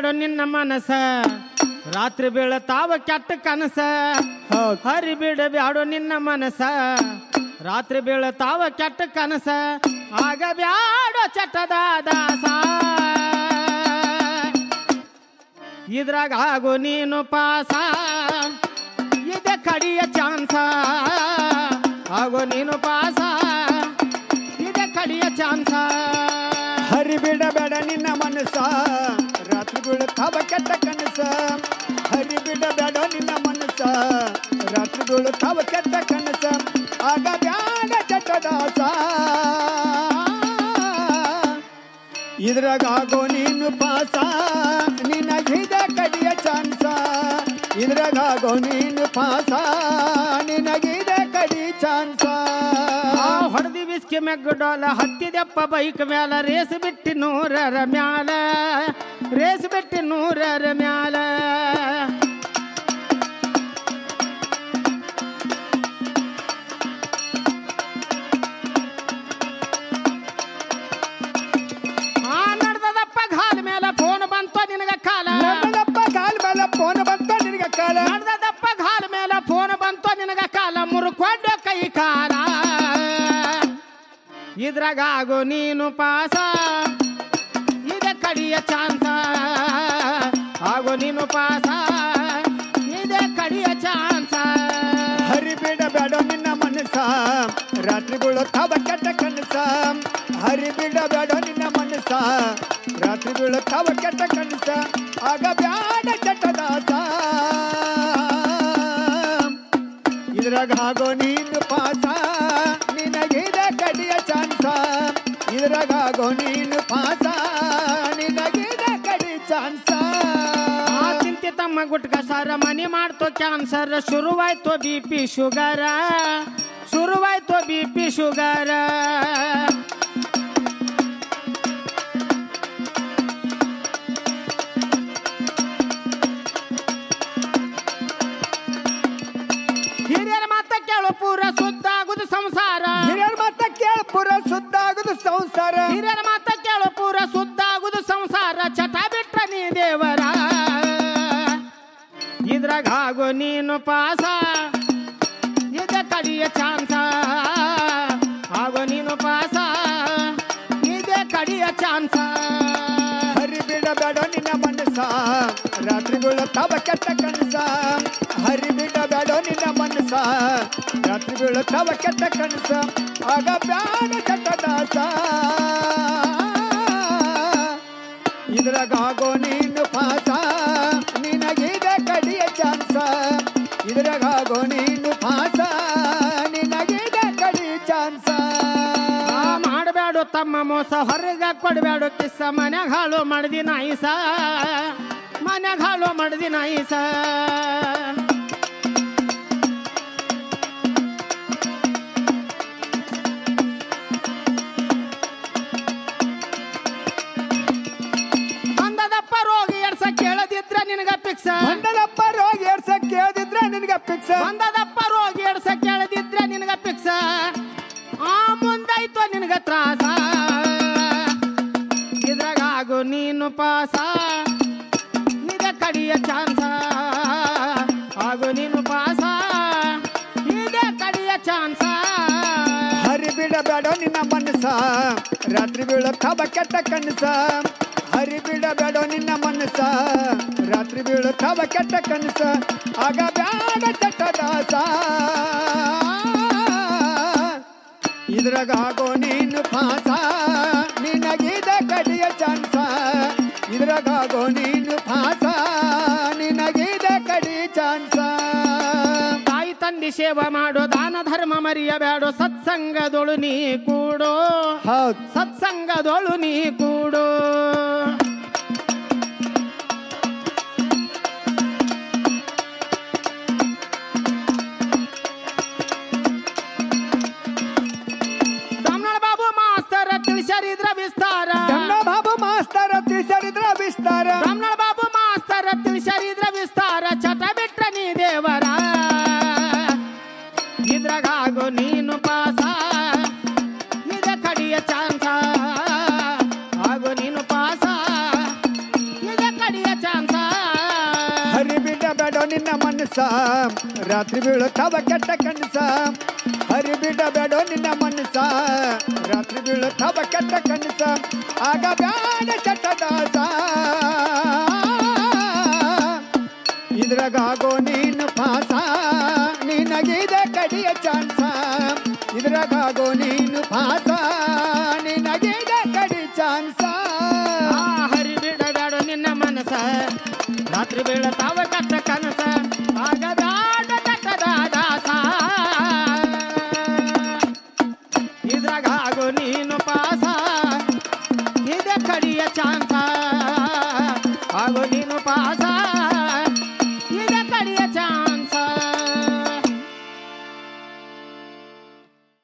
ಬ್ಯಾಡೋ ನಿನ್ನ ಮನಸ ರಾತ್ರಿ ಬೀಳತಾವ ಕೆಟ್ಟ ಕನಸ ಹೌದ್ ಹರಿ ಬಿಡ ಬ್ಯಾಡೋ ನಿನ್ನ ಮನಸ ರಾತ್ರಿ ಬೀಳತಾವ ಕೆಟ್ಟ ಕನಸ ಆಗ ಬ್ಯಾಡೋ ಚಟದ ದಾಸ ಇದ್ರಾಗ ಆಗು ನೀನು ಪಾಸ ಇದೆ ಕಡಿಯ ಚಾನ್ಸ ಆಗೋ ನೀನು ಪಾಸ ಇದೆ ಕಡಿಯ ಚಾನ್ಸ ಹರಿ ಬಿಡ ಬೇಡ ನಿನ್ನ ಮನಸ್ಸ ರಾತ್ರಿ ಬೀಳುತ್ತಾವ ಕೆಟ್ಟ ಕನಸ ಹರಿ ಬಿಡ ಬೇಡ ನಿನ್ನ ಮನಸ್ಸ ರಾತ್ರಿ ಬೀಳುತ್ತಾವ ಕೆಟ್ಟ ಕನಸ ಆಗ ಬ್ಯಾಡ ಚಟದಾಸ ಇದ್ರಾಗ ಆಗೋ ನೀನು ಪಾಸ ನಿನಗಿದೆ ಕಡಿಯ ಚಾನ್ಸ ಇದ್ರಾಗ ಆಗೋ ನೀನು ಪಾಸ ನಿನಗಿದೆ ಕಡಿ ಚಾನ್ಸ ಆ ಹೊಡೆದಿ ಬಿಸ್ಕಿ ಮೆಗ್ಗಡೋಲ ಹತ್ತಿದೆಪ್ಪ ಬೈಕ್ ಮ್ಯಾಲ ರೇಸ್ ಬಿಟ್ಟಿ ನೂರರ ಮ್ಯಾಲ ರೇಸ್ ಬಿಟ್ಟಿ ನೂರರ ಮ್ಯಾಲ ಆ ನಡ್ದದಪ್ಪ ಘಾಲ್ ಮೇಲೆ ಫೋನ್ ಬಂತು ನಿನಗ ಕಾಲ ನಮ್ಮದಪ್ಪ ಕಾಲ್ ಮೇಲೆ ಫೋನ್ ಬಂತ ನಿನಗೆ ಕಾಲ ನಡ್ದದಪ್ಪ ಘಾಲ್ ಮೇಲೆ ಫೋನ್ ಬಂತು ನಿನಗ ಕಾಲ ಮುರ್ಕೊಂಡ ಕೈ ಕಾಲ ಇದ್ರಾಗ ಆಗು ನೀನು ಪಾಸ ಇದೆ ಕಡಿಯ ಚಾನ್ಸ ಆಗು ನೀನು ಪಾಸ ಇದೆ ಕಡಿಯ ಚಾನ್ಸ ಹರಿ ಬಿಡ ಬೇಡ ನಿನ್ನ ಮನಸ್ಸ ರಾತ್ರಿ ಬೀಳುತ್ತಾವ ಕೆಟ್ಟ ಕನಸ ಹರಿ ಬಿಡ ಬೇಡ ನಿನ್ನ ಮನಸ್ಸ ರಾತ್ರಿ ಬೀಳುತ್ತಾವ ಕೆಟ್ಟ ಕನಸ ಆಗ ಬ್ಯಾಡ ಚಟದಾಸ ಇದ್ರಾಗ ಆಗೋ ನೀನು ಪಾಸ ನಿನಗಿದೆ ಕಡಿಯ ಚಾನ್ಸ ಇದ್ರಾಗ ಆಗೋ ನೀನು ಪಾಸ ನಿನಗಿದೆ ಕಡಿ ಚಾನ್ಸ ಆ ತಿಂತಿ ತಮ್ಮ ಗುಟ್ಕ ಸರ ಮನಿ ಮಾಡ್ತೋ ಕ್ಯಾನ್ಸರ್ ಶುರುವಾಯ್ತು ಬಿ ಪಿ ಶುಗರ ಶುರುವಾಯ್ತು ಬಿ ಪಿ ಶುಗರ ಹಿರಿಯರ ಮಾತ ಕೇಳು ಪೂರ ಸುದ್ದ ಆಗುದು ಸಂಸಾರ ಹಿರಿಯರ ಮಾತ ಕೇಳ ಪುರ ಸುದ್ದ ಆಗುದು ಸಂಸಾರ ಹಿರಿಯರ ಮಾತ ಕೇಳು ಪೂರ ಸುದ್ದ ಆಗುದು ಸಂಸಾರ ಚಟ ಬಿಟ್ರ ನೀ ದೇವರ ಇದ್ರಾಗ ಆಗೋ ನೀನು ಪಾಸ ಇದೆ ಕಡಿಯ ಚಾನ್ಸ ಆಗೋ ನೀನು ಪಾಸ ಇದೆ ಕಡಿಯ ಚಾನ್ಸ ಹರಿ ಬಿಡ ಬೇಡ ನಿನ್ನ ಮನಸ್ಸ ರಾತ್ರಿ ಬೀಳುತ್ತಾವ ಕೆಟ್ಟ ಕನಸ ಹರಿ ಬಿಡ ಬೇಡ ನಿನ್ನ ಮನಸ್ಸ ರಾತ್ರಿ ಬೀಳುತ್ತಾವ ಕೆಟ್ಟ ಕನಸ ಆಗ ಬ್ಯಾಡ ಚಟದಾಸ ಇದ್ರಾಗ ಆಗೋ ನೀನು ಪಾಸ ನಿನಗಿದೆ ಕಡಿಯ ಚಾನ್ಸ ಇದ್ರಾಗ ಆಗೋ ನೀನು ಪಾಸ ನಿನಗಿದೆ ಕಡಿ ಚಾನ್ಸ ಆ ಮಾಡಬೇಡ ತಮ್ಮ ಮೋಸ ಹೊರಗ ಕೊಡಬೇಡ ಕಿಸ್ಸ ಮನ್ಯಾಗ ಹಾಳು ಮಾಡ್ದಿ ನಾಯಿಸ ಮನ್ಯಾಗ ಹಾಳು ಮಾಡ್ದಿ ನಾಯಿಸ ಬಂದದಪ್ಪ ರೋಗಿ ಎಡ್ಸ ಕೇಳದಿದ್ರ ನಿನಗ ಪಿಕ್ಸ ಮಂಡಲಪ್ಪ ರೋಗ ಏರ್ಸ ಕೇಳಿದ್ರೆ ನಿನಗೆ ಪಿಕ್ಸ ಬಂದದಪ್ಪ ರೋಗಿ ಎಡ್ಸ ಕೇಳದಿದ್ರ ನಿನಗ ಪಿಕ್ಸ ಆ ಮುಂದಾಯ್ತು ನಿನಗ ತ್ರಾಸ ಇದ್ರಾಗ ಆಗು ನೀನು ಪಾಸ ನಿಗ ಕಡಿಯ ಚಾನ್ಸ ಆಗು ನೀನು ಪಾಸ ಇದೆ ಕಡಿಯ ಚಾನ್ಸ ಹರಿ ಬಿಡ ಬೇಡ ನಿನ್ನ ಮನಸ್ಸ ರಾತ್ರಿ ಬೀಳುತ್ತಾವ ಕೆಟ್ಟ ಕನಸ ಹರಿ ಬಿಡ ಬೇಡ ನಿನ್ನ ಮನಸ್ಸ ರಾತ್ರಿ ಬೀಳುತ್ತಾವ ಕೆಟ್ಟ ಕನಸ ಆಗ ಬ್ಯಾಡ ಚಟದಾಸ ಇದ್ರಾಗ ಆಗೋ ನೀನು ಪಾಸ ನಿನಗಿದೆ ಕಡಿಯ ಚಾನ್ಸ ಇದ್ರಾಗ ಆಗೋ ನೀನು ಪಾಸ ನಿನಗಿದೆ ಕಡಿ ಚಾನ್ಸ ತಾಯಿ ತಂದೆ ಸೇವೆ ಮಾಡೋ ದಾನ ಧರ್ಮ ಮರಿಯಬೇಡೋ ಸತ್ಸಂಗದೊಳು ನೀ ಕೂಡೋ ಹೌದು ಸತ್ಸಂಗದೊಳು ನೀ ಕೂಡೋ ಬ್ರಾಹ್ಮಣ ಬಾಬು ಮಾಸ್ತರ ತಿಳಿಸರಿದ್ರ ವಿಸ್ತಾರ ಜನ್ನ ಬಾಬು ಮಾಸ್ತರ ತಿಳಿಸರಿದ್ರ ವಿಸ್ತಾರ ಬ್ರಾಹ್ಮಣ ಬಾಬು ಮಾಸ್ತರ ತಿಳಿಸರಿದ್ರ ವಿಸ್ತಾರ ಚಟ ಬಿಟ್ರ ನೀ ದೇವರ ಇದ್ರಾಗು ನೀನು ಪಾಸ ಇದ ಕಡಿಯ ಚಾನ್ಸ ಆಗು ನೀನು ಪಾಸ ಮನಸ ರಾತ್ರಿ ಬೀಳುತ್ತಾವ ಕೆಟ್ಟ ಕನಸ ಹರಿ ಬಿಡಬೇಡೋ ನಿನ್ನ ಮನಸ ರಾತ್ರಿ ಬೀಳುತ್ತಾವ ಕೆಟ್ಟ ಕನಸ ಆಗ ಬ್ಯಾಡ ಚಟದಾಸ ಇದ್ರಾಗೋ ನೀನು ಪಾಸ ನಿನಗಿದೆ ಕಡಿಯ ಚಾನ್ಸ ಇದ್ರಾಗೋ ನೀನು ಪಾಸ ನಿನಗಿದೆ ಕಡಿ ಚಾನ್ಸ ಆ ಹರಿ ಬಿಡಬೇಡ ನಿನ್ನ ಮನಸ ರಾತ್ರಿ ಬೀಳತಾವ ಕಟ್ಟ ಕನಸ ಆಗ ಬ್ಯಾಡ ಕಟ್ಟದ ದಾಸ ಇದ್ರಾಗ ಆಗೋ ನೀನು ಪಾಸ ಇದೆ ಕಡಿಯ ಚಾನ್ಸ ಆಗೋ ನೀನು ಪಾಸ